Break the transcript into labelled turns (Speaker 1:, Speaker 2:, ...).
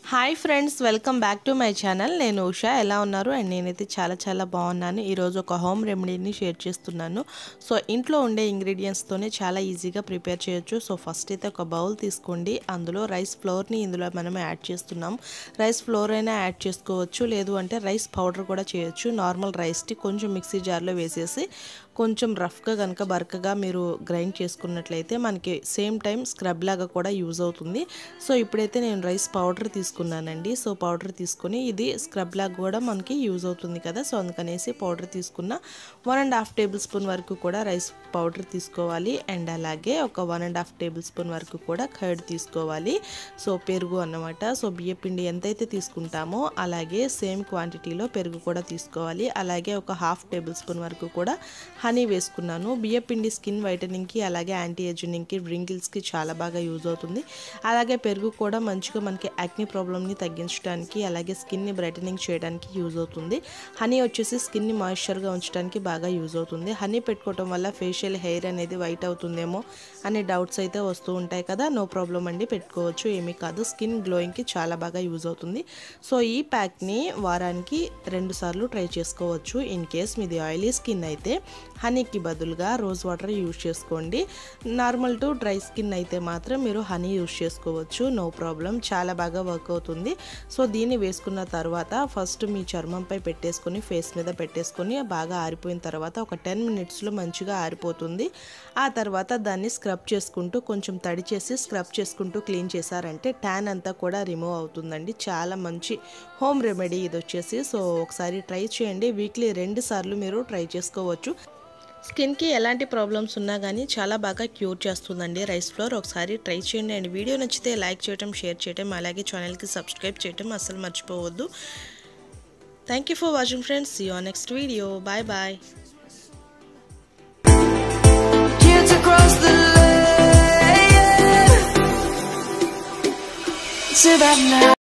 Speaker 1: Hi friends welcome back to my channel నేను ఉషా ఎలా ఉన్నారు అండ్ నేనైతే చాలా చాలా బాగున్నాను ఈరోజు ఒక హోమ్ రెమెడీని షేర్ చేస్తున్నాను సో ఇంట్లో ఉండే ఇంగ్రీడియంట్స్తోనే చాలా ఈజీగా ప్రిపేర్ చేయొచ్చు సో ఫస్ట్ అయితే ఒక బౌల్ తీసుకోండి అందులో రైస్ ఫ్లోర్ని ఇందులో మనం యాడ్ చేస్తున్నాం రైస్ ఫ్లోర్ అయినా యాడ్ చేసుకోవచ్చు లేదు అంటే రైస్ పౌడర్ కూడా చేయొచ్చు నార్మల్ రైస్ని కొంచెం మిక్సీ జార్లో వేసేసి కొంచెం రఫ్గా కనుక బరకగా మీరు గ్రైండ్ చేసుకున్నట్లయితే మనకి సేమ్ టైం స్క్రబ్ లాగా కూడా యూజ్ అవుతుంది సో ఇప్పుడైతే నేను రైస్ పౌడర్ తీసుకున్నానండి సో పౌడర్ తీసుకొని ఇది స్క్రబ్ లాగా కూడా మనకి యూజ్ అవుతుంది కదా సో అందుకనేసి పౌడర్ తీసుకున్న one and half tablespoon వరకు కూడా రైస్ పౌడర్ తీసుకోవాలి అండ్ అలాగే ఒక one and half tablespoon వరకు కూడా కర్డ్ తీసుకోవాలి సో పెరుగు అన్నమాట సో బియ్యపిండి ఎంతైతే తీసుకుంటామో అలాగే సేమ్ క్వాంటిటీలో పెరుగు కూడా తీసుకోవాలి అలాగే ఒక హాఫ్ టేబుల్ స్పూన్ వరకు కూడా హనీ వేసుకున్నాను బియ్యపిండి స్కిన్ వైటనింగ్కి అలాగే యాంటీ ఏజింగ్కి రింకిల్స్కి చాలా బాగా యూజ్ అవుతుంది అలాగే పెరుగు కూడా మంచిగా మనకి యాక్ని ప్రాబ్లమ్ని తగ్గించడానికి అలాగే స్కిన్ని బ్రైటనింగ్ చేయడానికి యూజ్ అవుతుంది హనీ వచ్చేసి స్కిన్ని మాయిశ్చర్గా ఉంచడానికి బాగా యూజ్ అవుతుంది హనీ పెట్టుకోవటం వల్ల ఫేషియల్ హెయిర్ అనేది వైట్ అవుతుందేమో అనే డౌట్స్ అయితే వస్తూ ఉంటాయి కదా నో ప్రాబ్లం అండి పెట్టుకోవచ్చు ఏమీ కాదు స్కిన్ గ్లోయింగ్కి చాలా బాగా యూజ్ అవుతుంది సో ఈ ప్యాక్ని వారానికి రెండు సార్లు ట్రై చేసుకోవచ్చు ఇన్ కేస్ మీది ఆయిలీ స్కిన్ అయితే హనీకి బదులుగా రోజ్ వాటర్ యూజ్ చేసుకోండి నార్మల్ టు డ్రై స్కిన్ అయితే మాత్రం మీరు హనీ యూజ్ చేసుకోవచ్చు నో ప్రాబ్లం చాలా బాగా వర్క్ అవుతుంది సో దీన్ని వేసుకున్న తర్వాత ఫస్ట్ మీ చర్మంపై పెట్టేసుకొని ఫేస్ మీద పెట్టేసుకొని బాగా ఆరిపోయిన తర్వాత ఒక టెన్ మినిట్స్లో మంచిగా ఆరిపోతుంది ఆ తర్వాత దాన్ని స్క్రబ్ చేసుకుంటూ కొంచెం తడి చేసి స్క్రబ్ చేసుకుంటూ క్లీన్ చేశారంటే ట్యాన్ అంతా కూడా రిమూవ్ అవుతుందండి చాలా మంచి హోమ్ రెమెడీ ఇది వచ్చేసి సో ఒకసారి ట్రై చేయండి వీక్లీ రెండు సార్లు మీరు ట్రై చేసుకోవచ్చు స్కిన్కి ఎలాంటి ప్రాబ్లమ్స్ ఉన్నా కానీ చాలా బాగా క్యూర్ చేస్తుందండి రైస్ ఫ్లోర్ ఒకసారి ట్రై చేయండి అండ్ వీడియో నచ్చితే లైక్ చేయటం షేర్ చేయటం అలాగే ఛానల్కి సబ్స్క్రైబ్ చేయటం అస్సలు మర్చిపోవద్దు thank you for watching friends see on next video bye bye
Speaker 2: Kids across the lane. Say that now.